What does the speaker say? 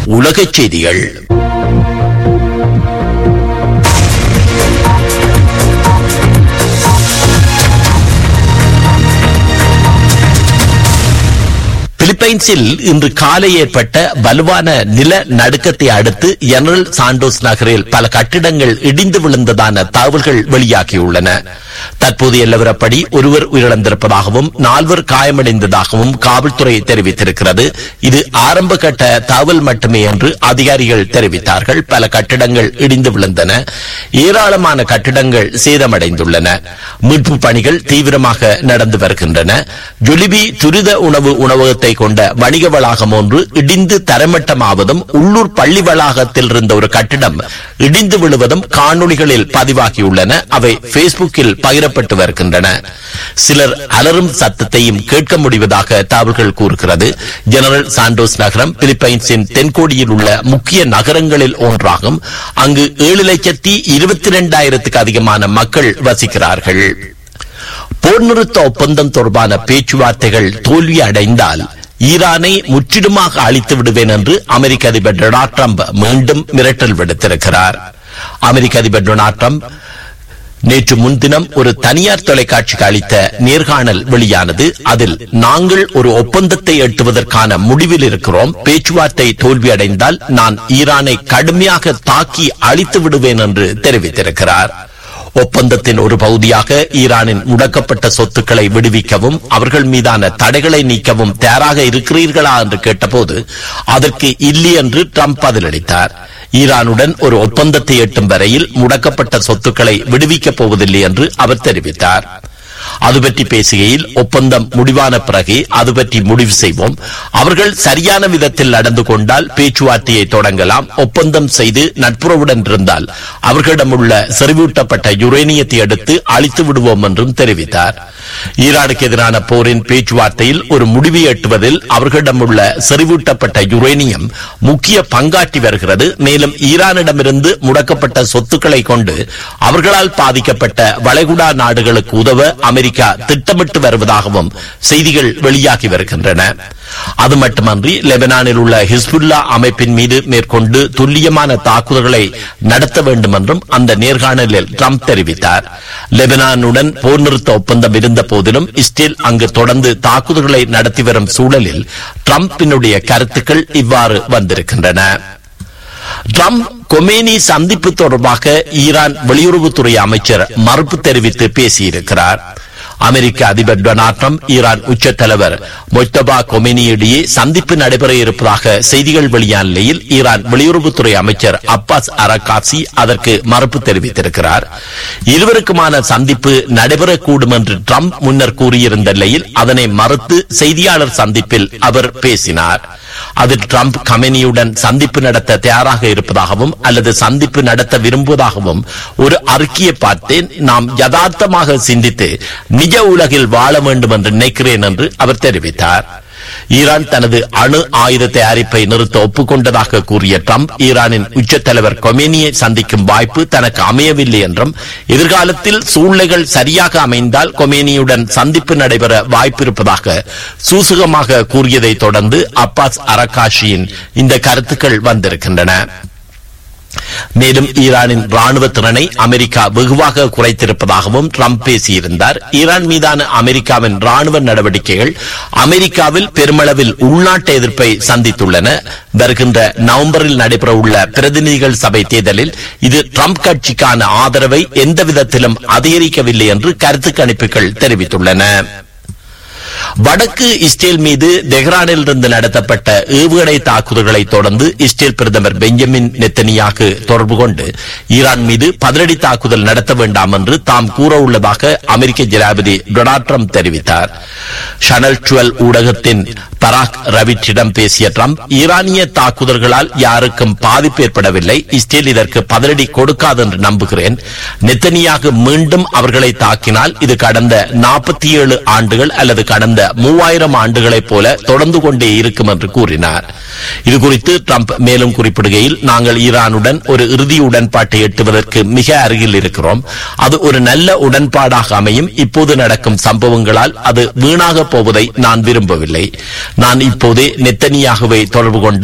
உலகச் செய்திகள் பிலிப்பைன்ஸில் இன்று காலை ஏற்பட்ட வலுவான நில நடுக்கத்தை அடுத்து ஜெனரல் சாண்டோஸ் நகரில் பல கட்டிடங்கள் இடிந்து விழுந்ததான தகவல்கள் வெளியாகியுள்ளன தற்போதைய நிலவரப்படி ஒருவர் உயிரிழந்திருப்பதாகவும் நால்வர் காயமடைந்ததாகவும் காவல்துறை தெரிவித்திருக்கிறது இது ஆரம்ப கட்ட தகவல் மட்டுமே என்று அதிகாரிகள் தெரிவித்தார்கள் பல கட்டிடங்கள் இடிந்து விழுந்தன ஏராளமான கட்டிடங்கள் சேதமடைந்துள்ளன மீட்பு பணிகள் தீவிரமாக நடந்து வருகின்றன ஜொலிபி துரித உணவு உணவகத்தை கொண்ட வணிக வளாகம் ஒன்று இடிந்து தரமட்டமாவதும் உள்ளூர் பள்ளி வளாகத்தில் இருந்த ஒரு கட்டிடம் இடிந்து விழுவதும் காணொளிகளில் பதிவாகியுள்ளன அவை பேஸ்புக்கில் பகிரப்பட்டு வருகின்றன சிலர் அலரும் சத்தத்தையும் கேட்க முடிவதாக தகவல்கள் கூறுகிறது ஜெனரல் சாண்டோஸ் நகரம் பிலிப்பைன்ஸின் தென்கோடியில் உள்ள முக்கிய நகரங்களில் ஒன்றாகும் அங்கு ஏழு லட்சத்தி இருபத்தி இரண்டாயிரத்துக்கு அதிகமான மக்கள் வசிக்கிறார்கள் போர் நிறுத்த ஒப்பந்தம் தொடர்பான பேச்சுவார்த்தைகள் தோல்வி அடைந்தால் ஈரானை முற்றிலுமாக அழித்து விடுவேன் என்று அமெரிக்க அதிபர் டொனால்ட் ட்ரம்ப் மீண்டும் மிரட்டல் விடுத்திருக்கிறார் அமெரிக்க அதிபர் டொனால்ட் ட்ரம்ப் நேற்று முன்தினம் ஒரு தனியார் தொலைக்காட்சிக்கு அளித்த நேர்காணல் வெளியானது அதில் நாங்கள் ஒரு ஒப்பந்தத்தை எட்டுவதற்கான முடிவில் இருக்கிறோம் பேச்சுவார்த்தை தோல்வியடைந்தால் நான் ஈரானை கடுமையாக தாக்கி அழித்து விடுவேன் என்று தெரிவித்திருக்கிறார் ஒப்பந்தத்தின் ஒரு பகுதியாக ஈரானின் முடக்கப்பட்ட சொத்துக்களை விடுவிக்கவும் அவர்கள் மீதான தடைகளை நீக்கவும் தயாராக இருக்கிறீர்களா என்று கேட்டபோது அதற்கு இல்லை என்று ட்ரம்ப் பதிலளித்தார் ஈரானுடன் ஒரு ஒப்பந்தத்தை எட்டும் வரையில் முடக்கப்பட்ட சொத்துக்களை விடுவிக்கப் போவதில்லை என்று அவர் தெரிவித்தார் அது பற்றி பேசுகையில் ஒப்பந்தம் முடிவான பிறகு அது பற்றி முடிவு செய்வோம் அவர்கள் சரியான விதத்தில் நடந்து கொண்டால் பேச்சுவார்த்தையை தொடங்கலாம் ஒப்பந்தம் செய்து நட்புறவுடன் இருந்தால் அவர்களிடம் உள்ள செறிவூட்டப்பட்ட யுரேனியத்தை எடுத்து அழித்து விடுவோம் என்றும் தெரிவித்தார் ஈரானுக்கு எதிரான போரின் பேச்சுவார்த்தையில் ஒரு முடிவை எட்டுவதில் அவர்களிடம் உள்ள செறிவூட்டப்பட்ட யுரேனியம் முக்கிய பங்காற்றி வருகிறது மேலும் ஈரானிடமிருந்து முடக்கப்பட்ட சொத்துக்களை கொண்டு அவர்களால் பாதிக்கப்பட்ட வளைகுடா நாடுகளுக்கு உதவ அமெரிக்கா திட்டமிட்டு வருவதாகவும் செய்திகள் வெளியாகி வருகின்றன அது மட்டுமன்றி லெபனானில் உள்ள ஹிஸ்புல்லா அமைப்பின் மீது மேற்கொண்டு துல்லியமான தாக்குதல்களை நடத்த வேண்டும் என்றும் அந்த நேர்காணலில் ட்ரம்ப் தெரிவித்தார் லெபனானுடன் போர் நிறுத்த ஒப்பந்தம் இருந்த போதிலும் இஸ்ரேல் அங்கு தொடர்ந்து தாக்குதல்களை நடத்தி வரும் சூழலில் ட்ரம்பினுடைய கருத்துக்கள் இவ்வாறு வந்திருக்கின்றன ட்ரம்ப் கொமேனி சந்திப்பு தொடர்பாக ஈரான் வெளியுறவுத்துறை அமைச்சர் மறுப்பு தெரிவித்து பேசியிருக்கிறார் அமெரிக்க அதிபர் டொனால்ட் ட்ரம்ப் ஈரான் உச்ச தலைவர் மொய்தபா கொமேனி இடையே சந்திப்பு நடைபெற இருப்பதாக செய்திகள் வெளியான நிலையில் ஈரான் வெளியுறவுத்துறை அமைச்சர் அப்பாஸ் அரகாசி அதற்கு மறுப்பு தெரிவித்திருக்கிறார் இருவருக்குமான சந்திப்பு நடைபெறக்கூடும் என்று ட்ரம்ப் முன்னர் கூறியிருந்த நிலையில் அதனை மறுத்து செய்தியாளர் சந்திப்பில் அவர் பேசினார் அதில் ட்ரம்ப் கமெனியுடன் சந்திப்பு நடத்த தயாராக இருப்பதாகவும் அல்லது சந்திப்பு நடத்த விரும்புவதாகவும் ஒரு அறிக்கையை பார்த்தேன் நாம் யதார்த்தமாக சிந்தித்து நிஜ உலகில் வாழ வேண்டும் என்று நினைக்கிறேன் என்று அவர் தெரிவித்தார் ஈரான் தனது அணு ஆயுத தயாரிப்பை நிறுத்த ஒப்புக்கொண்டதாக கூறிய ட்ரம்ப் ஈரானின் உச்ச தலைவர் கொமேனியை சந்திக்கும் வாய்ப்பு தனக்கு அமையவில்லை என்றும் எதிர்காலத்தில் சூழ்நிலைகள் சரியாக அமைந்தால் கொமேனியுடன் சந்திப்பு நடைபெற வாய்ப்பு இருப்பதாக சூசகமாக கூறியதை தொடர்ந்து அப்பாஸ் அரகாஷியின் இந்த கருத்துக்கள் வந்திருக்கின்றன மேலும் ஈரானின் ராணுவ திறனை அமெரிக்கா வெகுவாக குறைத்திருப்பதாகவும் ட்ரம்ப் பேசியிருந்தார் ஈரான் மீதான அமெரிக்காவின் ராணுவ நடவடிக்கைகள் அமெரிக்காவில் பெருமளவில் உள்நாட்டு எதிர்ப்பை சந்தித்துள்ளன வருகின்ற நவம்பரில் நடைபெறவுள்ள பிரதிநிதிகள் சபை தேர்தலில் இது ட்ரம்ப் கட்சிக்கான ஆதரவை எந்த விதத்திலும் அதிகரிக்கவில்லை என்று கருத்து கணிப்புகள் தெரிவித்துள்ளன வடக்கு இஸ்ரேல் மீது தெஹ்ரானில் இருந்து நடத்தப்பட்ட ஏவுகணை தாக்குதல்களை தொடர்ந்து இஸ்ரேல் பிரதமர் பெஞ்சமின் நெத்தனியாக தொடர்பு கொண்டு ஈரான் மீது பதிலடி தாக்குதல் நடத்த வேண்டாம் என்று தாம் கூற உள்ளதாக அமெரிக்க ஜனாதிபதி டொனால்ட் ட்ரம்ப் தெரிவித்தார் ஷனல் டுவெல் ஊடகத்தின் பராக் ரவிட்டிடம் பேசிய ட்ரம்ப் ஈரானிய தாக்குதல்களால் யாருக்கும் பாதிப்பு ஏற்படவில்லை இஸ்ரேல் இதற்கு பதிலடி கொடுக்காது என்று நம்புகிறேன் நெத்தனியாக மீண்டும் அவர்களை தாக்கினால் இது கடந்த நாற்பத்தி ஏழு ஆண்டுகள் அல்லது கடந்த மூவாயிரம் ஆண்டுகளைப் போல தொடர்ந்து கொண்டே இருக்கும் என்று கூறினார் இது குறித்து ட்ரம்ப் மேலும் குறிப்பிடுகையில் நாங்கள் ஈரானுடன் ஒரு இறுதி உடன்பாட்டை எட்டுவதற்கு மிக அருகில் இருக்கிறோம் அது ஒரு நல்ல உடன்பாடாக அமையும் இப்போது நடக்கும் சம்பவங்களால் அது வீணாக போவதை நான் விரும்பவில்லை நான் இப்போதே நெத்தனியாகவே தொடர்பு கொண்டு